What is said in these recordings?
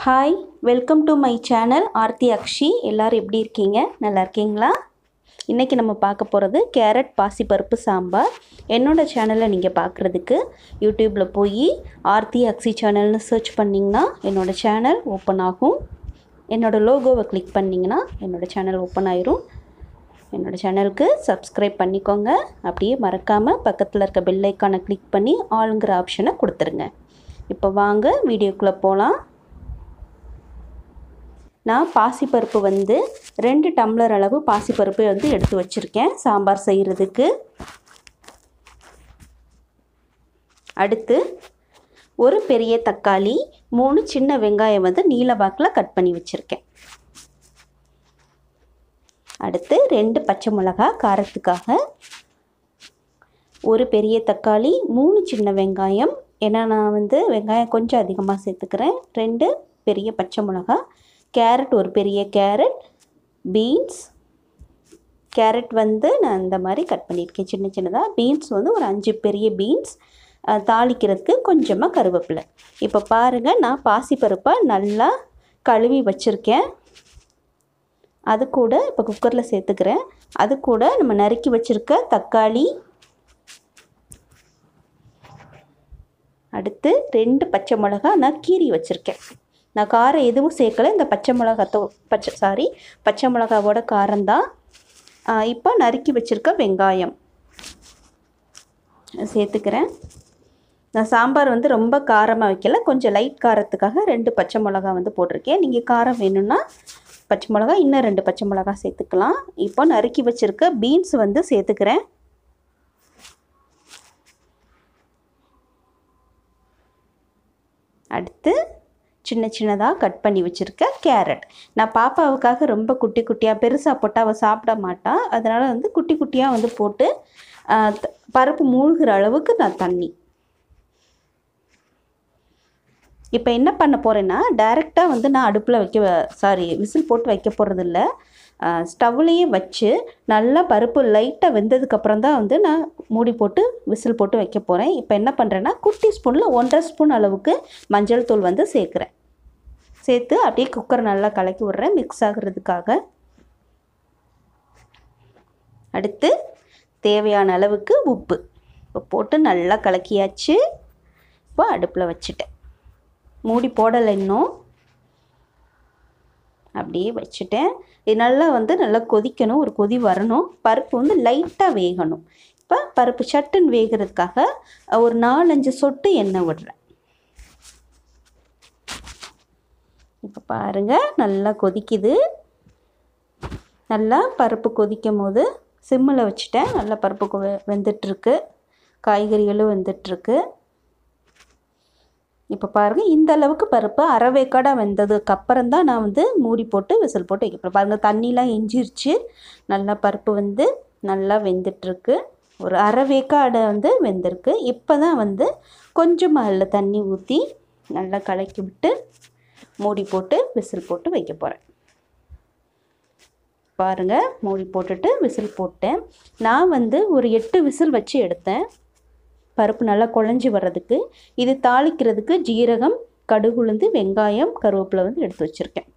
hi welcome to my channel Aarthi Akshi எல்லோரும் எப்படி இருக்கீங்க நல்லா இருக்கீங்களா இன்றைக்கி நம்ம பார்க்க போகிறது கேரட் பாசிப்பருப்பு சாம்பார் என்னோடய சேனலை நீங்கள் பார்க்குறதுக்கு யூடியூப்பில் போய் ஆர்த்தி அக்ஷி சேனல்னு சர்ச் பண்ணிங்கன்னா என்னோடய சேனல் ஓப்பன் ஆகும் என்னோடய லோகோவை கிளிக் பண்ணிங்கன்னா என்னோடய சேனல் ஓப்பன் ஆயிரும் என்னோடய சேனலுக்கு சப்ஸ்கிரைப் பண்ணிக்கோங்க அப்படியே மறக்காமல் பக்கத்தில் இருக்க பெல் ஐக்கானை கிளிக் பண்ணி ஆளுங்கிற ஆப்ஷனை கொடுத்துருங்க இப்போ வாங்க வீடியோக்குள்ளே போகலாம் நான் பாசிப்பருப்பு வந்து ரெண்டு டம்ளர் அளவு பாசிப்பருப்பு வந்து எடுத்து வச்சுருக்கேன் சாம்பார் செய்கிறதுக்கு அடுத்து ஒரு பெரிய தக்காளி மூணு சின்ன வெங்காயம் வந்து நீல வாக்கில் கட் பண்ணி வச்சுருக்கேன் அடுத்து ரெண்டு பச்சை மிளகா காரத்துக்காக ஒரு பெரிய தக்காளி மூணு சின்ன வெங்காயம் ஏன்னா நான் வந்து வெங்காயம் கொஞ்சம் அதிகமாக சேர்த்துக்கிறேன் ரெண்டு பெரிய பச்சை மிளகா கேரட் ஒரு பெரிய கேரட் பீன்ஸ் கேரட் வந்து நான் இந்த மாதிரி கட் பண்ணியிருக்கேன் சின்ன சின்னதாக பீன்ஸ் வந்து ஒரு அஞ்சு பெரிய பீன்ஸ் தாளிக்கிறதுக்கு கொஞ்சமாக கருவேப்பிலை இப்போ பாருங்கள் நான் பாசிப்பருப்பை நல்லா கழுவி வச்சுருக்கேன் அது கூட இப்போ குக்கரில் சேர்த்துக்கிறேன் அது கூட நம்ம நறுக்கி வச்சுருக்க தக்காளி அடுத்து ரெண்டு பச்சை மிளகா நான் கீரி வச்சுருக்கேன் நான் காரம் எதுவும் சேர்க்கலை இந்த பச்சை மிளகாத்தோ பச்சை சாரி பச்சை மிளகாவோட காரம்தான் இப்போ நறுக்கி வச்சுருக்க வெங்காயம் சேர்த்துக்கிறேன் நான் சாம்பார் வந்து ரொம்ப காரமாக வைக்கல கொஞ்சம் லைட் காரத்துக்காக ரெண்டு பச்சை மிளகா வந்து போட்டிருக்கேன் நீங்கள் காரம் வேணும்னா பச்சை மிளகா இன்னும் ரெண்டு பச்சை மிளகா சேர்த்துக்கலாம் இப்போ நறுக்கி வச்சுருக்க பீன்ஸ் வந்து சேர்த்துக்கிறேன் அடுத்து சின்ன சின்னதாக கட் பண்ணி வச்சுருக்க கேரட் நான் பாப்பாவுக்காக ரொம்ப குட்டி குட்டியாக பெருசாக போட்டால் அவள் சாப்பிட மாட்டாள் அதனால் வந்து குட்டி குட்டியாக வந்து போட்டு பருப்பு மூழ்கிற அளவுக்கு நான் தண்ணி இப்போ என்ன பண்ண போகிறேன்னா டைரெக்டாக வந்து நான் அடுப்பில் வைக்க சாரி விசில் போட்டு வைக்க போகிறதில்ல ஸ்டவ்லேயே வச்சு நல்லா பருப்பு லைட்டாக வெந்ததுக்கப்புறம் தான் வந்து நான் மூடி போட்டு விசில் போட்டு வைக்க போகிறேன் இப்போ என்ன பண்ணுறேன்னா குட்டி ஸ்பூனில் ஒன்றரை ஸ்பூன் அளவுக்கு மஞ்சள் தூள் வந்து சேர்க்குறேன் சேர்த்து அப்படியே குக்கர் நல்லா கலக்கி விட்றேன் மிக்ஸ் ஆகுறதுக்காக அடுத்து தேவையான அளவுக்கு உப்பு இப்போ போட்டு நல்லா கலக்கியாச்சு இப்போ அடுப்பில் வச்சுட்டேன் மூடி போடலை இன்னும் அப்படியே வச்சுட்டேன் இது நல்லா வந்து நல்லா கொதிக்கணும் ஒரு கொதி வரணும் பருப்பு வந்து லைட்டாக வேகணும் இப்போ பருப்பு சட்டுன்னு வேகிறதுக்காக ஒரு நாலஞ்சு சொட்டு எண்ணெய் விடுறேன் இப்போ பாருங்கள் நல்லா கொதிக்குது நல்லா பருப்பு கொதிக்கும் போது சிம்மில் வச்சுட்டேன் நல்லா பருப்பு வெந்துட்டுருக்கு காய்கறிகளும் வெந்துட்டுருக்கு இப்போ பாருங்கள் இந்த அளவுக்கு பருப்பு அரைவேக்காடாக வெந்ததுக்கு அப்புறம் தான் நான் வந்து மூடி போட்டு விசில் போட்டு வைக்க போகிறேன் பாருங்கள் தண்ணிலாம் எஞ்சிருச்சு நல்லா பருப்பு வந்து நல்லா வெந்துட்டுருக்கு ஒரு அரைவேக்காடை வந்து வெந்திருக்கு இப்போ தான் வந்து கொஞ்சமாக அதில் தண்ணி ஊற்றி நல்லா கலக்கி விட்டு மூடி போட்டு விசில் போட்டு வைக்க போகிறேன் பாருங்கள் மூடி போட்டுட்டு விசில் போட்டேன் நான் வந்து ஒரு எட்டு விசில் வச்சு எடுத்தேன் பருப்பு நல்லா குழஞ்சி வர்றதுக்கு இது தாளிக்கிறதுக்கு ஜீரகம் கடுகுளுந்து வெங்காயம் கருவேப்பிலை வந்து எடுத்து வச்சுருக்கேன்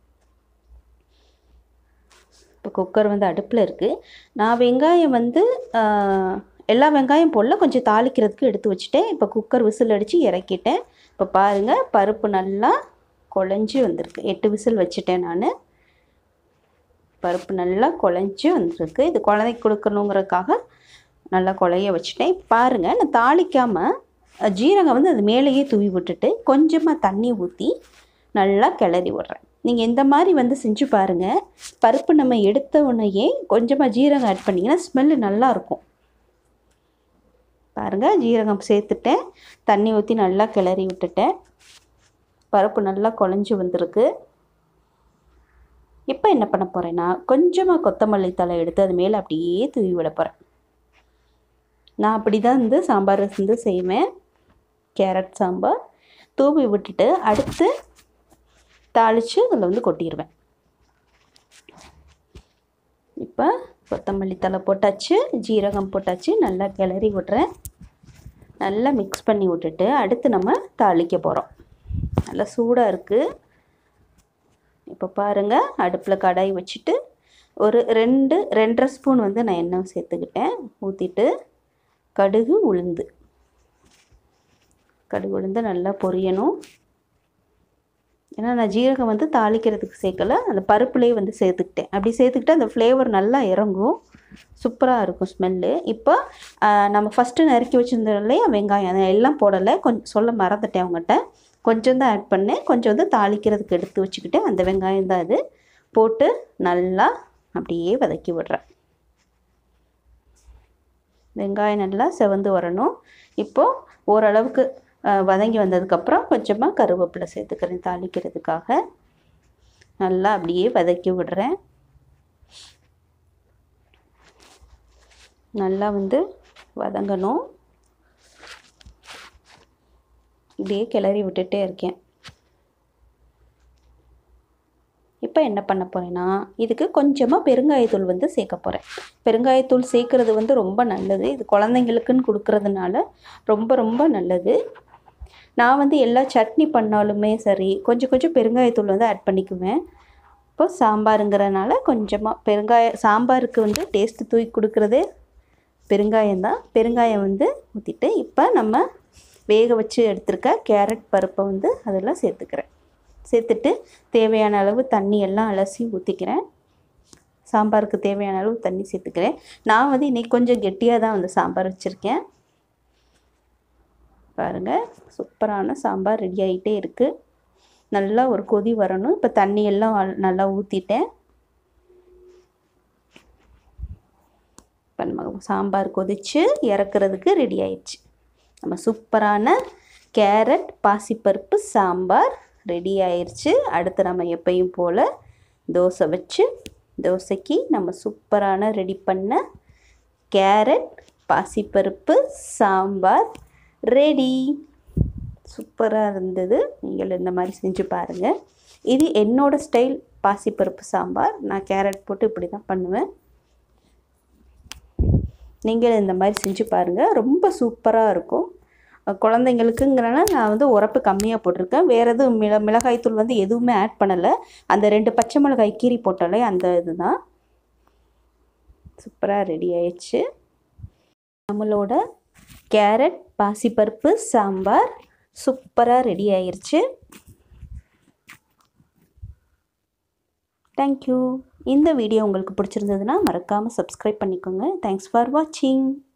இப்போ குக்கர் வந்து அடுப்பில் இருக்குது நான் வெங்காயம் வந்து எல்லா வெங்காயம் போடல கொஞ்சம் தாளிக்கிறதுக்கு எடுத்து வச்சுட்டேன் இப்போ குக்கர் விசில் அடித்து இறக்கிட்டேன் இப்போ பாருங்கள் பருப்பு நல்லா குழஞ்சி வந்திருக்கு எட்டு விசில் வச்சுட்டேன் நான் பருப்பு நல்லா குழஞ்சி வந்திருக்கு இது குழந்தைக்கு கொடுக்கணுங்கிறதுக்காக நல்லா குழைய வச்சுட்டேன் பாருங்கள் நான் தாளிக்காமல் ஜீரகம் வந்து அது மேலேயே தூவி விட்டுட்டு கொஞ்சமாக தண்ணி ஊற்றி நல்லா கிளறி விட்றேன் நீங்கள் இந்த மாதிரி வந்து செஞ்சு பாருங்கள் பருப்பு நம்ம எடுத்த உடனேயே கொஞ்சமாக ஜீரகம் ஆட் பண்ணிங்கன்னா ஸ்மெல்லு நல்லாயிருக்கும் பாருங்கள் ஜீரகம் சேர்த்துட்டேன் தண்ணி ஊற்றி நல்லா கிளறி விட்டுட்டேன் பருப்பு நல்லா குழஞ்சி வந்திருக்கு இப்போ என்ன பண்ண போகிறேன்னா கொஞ்சமாக கொத்தமல்லி தலை எடுத்து அது மேலே அப்படியே தூவி விட போகிறேன் நான் அப்படி தான் வந்து சாம்பார் வந்து செய்வேன் கேரட் சாம்பார் தூவி விட்டுட்டு அடுத்து தாளித்து அதில் வந்து கொட்டிடுவேன் இப்போ கொத்தமல்லி தலை போட்டாச்சு ஜீரகம் போட்டாச்சு நல்லா கிளறி விட்றேன் நல்லா மிக்ஸ் பண்ணி விட்டுட்டு அடுத்து நம்ம தாளிக்க போகிறோம் நல்லா சூடாக இருக்குது இப்போ பாருங்கள் அடுப்பில் கடாய் வச்சுட்டு ஒரு ரெண்டு ரெண்டரை ஸ்பூன் வந்து நான் எண்ணெய் சேர்த்துக்கிட்டேன் ஊற்றிட்டு கடுகு உளுந்து கடுகு உளுந்து நல்லா பொரியணும் ஏன்னா நான் ஜீரகம் வந்து தாளிக்கிறதுக்கு சேர்க்கல அந்த பருப்புலேயே வந்து சேர்த்துக்கிட்டேன் அப்படி சேர்த்துக்கிட்டா அந்த ஃப்ளேவர் நல்லா இறங்கும் சூப்பராக இருக்கும் ஸ்மெல்லு இப்போ நம்ம ஃபஸ்ட்டு நறுக்கி வச்சுருந்தோம்லையே வெங்காயம் அதை எல்லாம் போடலை கொஞ்சம் சொல்ல மறந்துட்டேன் அவங்ககிட்ட கொஞ்சம் தான் ஆட் பண்ணேன் கொஞ்சம் வந்து தாளிக்கிறதுக்கு எடுத்து வச்சுக்கிட்டேன் அந்த வெங்காயம் தான் அது போட்டு நல்லா அப்படியே வதக்கி விடுறேன் வெங்காயம் நல்லா செவந்து வரணும் இப்போது ஓரளவுக்கு வதங்கி வந்ததுக்கப்புறம் கொஞ்சமாக கருவேப்பிலை சேர்த்துக்கிறேன் தாளிக்கிறதுக்காக நல்லா அப்படியே வதக்கி விடுறேன் நல்லா வந்து வதங்கணும் இப்படியே கிளறி விட்டுட்டே இருக்கேன் இப்போ என்ன பண்ண போகிறேன்னா இதுக்கு கொஞ்சமாக பெருங்காயத்தூள் வந்து சேர்க்க போகிறேன் பெருங்காயத்தூள் சேர்க்குறது வந்து ரொம்ப நல்லது இது குழந்தைங்களுக்குன்னு கொடுக்கறதுனால ரொம்ப ரொம்ப நல்லது நான் வந்து எல்லா சட்னி பண்ணாலுமே சரி கொஞ்சம் கொஞ்சம் பெருங்காயத்தூள் வந்து ஆட் பண்ணிக்குவேன் இப்போ சாம்பாருங்கிறனால கொஞ்சமாக பெருங்காய சாம்பாருக்கு வந்து டேஸ்ட்டு தூக்கி கொடுக்குறதே பெருங்காயம் தான் பெருங்காயம் வந்து ஊற்றிட்டு இப்போ நம்ம வேக வச்சு எடுத்துருக்க கேரட் பருப்பை வந்து அதெல்லாம் சேர்த்துக்கிறேன் சேர்த்துட்டு தேவையான அளவு தண்ணி எல்லாம் அலசி ஊற்றிக்கிறேன் சாம்பாருக்கு தேவையான அளவு தண்ணி சேர்த்துக்கிறேன் நான் வந்து இன்றைக்கி கொஞ்சம் கெட்டியாக தான் வந்து சாம்பார் வச்சுருக்கேன் பாருங்கள் சூப்பரான சாம்பார் ரெடி ஆகிட்டே இருக்குது நல்லா ஒரு கொதி வரணும் இப்போ தண்ணி எல்லாம் நல்லா ஊற்றிட்டேன் இப்போ நம்ம சாம்பார் கொதித்து இறக்குறதுக்கு ரெடி ஆயிடுச்சு நம்ம சூப்பரான கேரட் பாசிப்பருப்பு சாம்பார் ரெடி ஆயிடுச்சு அடுத்து நம்ம எப்பயும் போல் தோசை வச்சு தோசைக்கு நம்ம சூப்பரான ரெடி பண்ண கேரட் பாசிப்பருப்பு சாம்பார் ரெடி சூப்பராக இருந்தது நீங்கள் இந்த மாதிரி செஞ்சு பாருங்கள் இது என்னோடய ஸ்டைல் பாசிப்பருப்பு சாம்பார் நான் கேரட் போட்டு இப்படி தான் பண்ணுவேன் நீங்கள் இந்த மாதிரி செஞ்சு பாருங்கள் ரொம்ப சூப்பராக இருக்கும் குழந்தைங்களுக்குங்கிறனால நான் வந்து உரப்பு கம்மியாக போட்டிருக்கேன் வேறு எதுவும் மிள மிளகாய்த்தூள் வந்து எதுவுமே ஆட் பண்ணலை அந்த ரெண்டு பச்சை மிளகாய் கீரி போட்டாலே அந்த இதுதான் சூப்பராக ரெடி ஆயிடுச்சு நம்மளோட கேரட் பாசிப்பருப்பு சாம்பார் சூப்பராக ரெடி ஆயிடுச்சு தேங்க்யூ இந்த வீடியோ உங்களுக்கு பிடிச்சிருந்ததுன்னா மறக்காமல் சப்ஸ்கிரைப் பண்ணிக்கோங்க தேங்க்ஸ் ஃபார் வாட்சிங்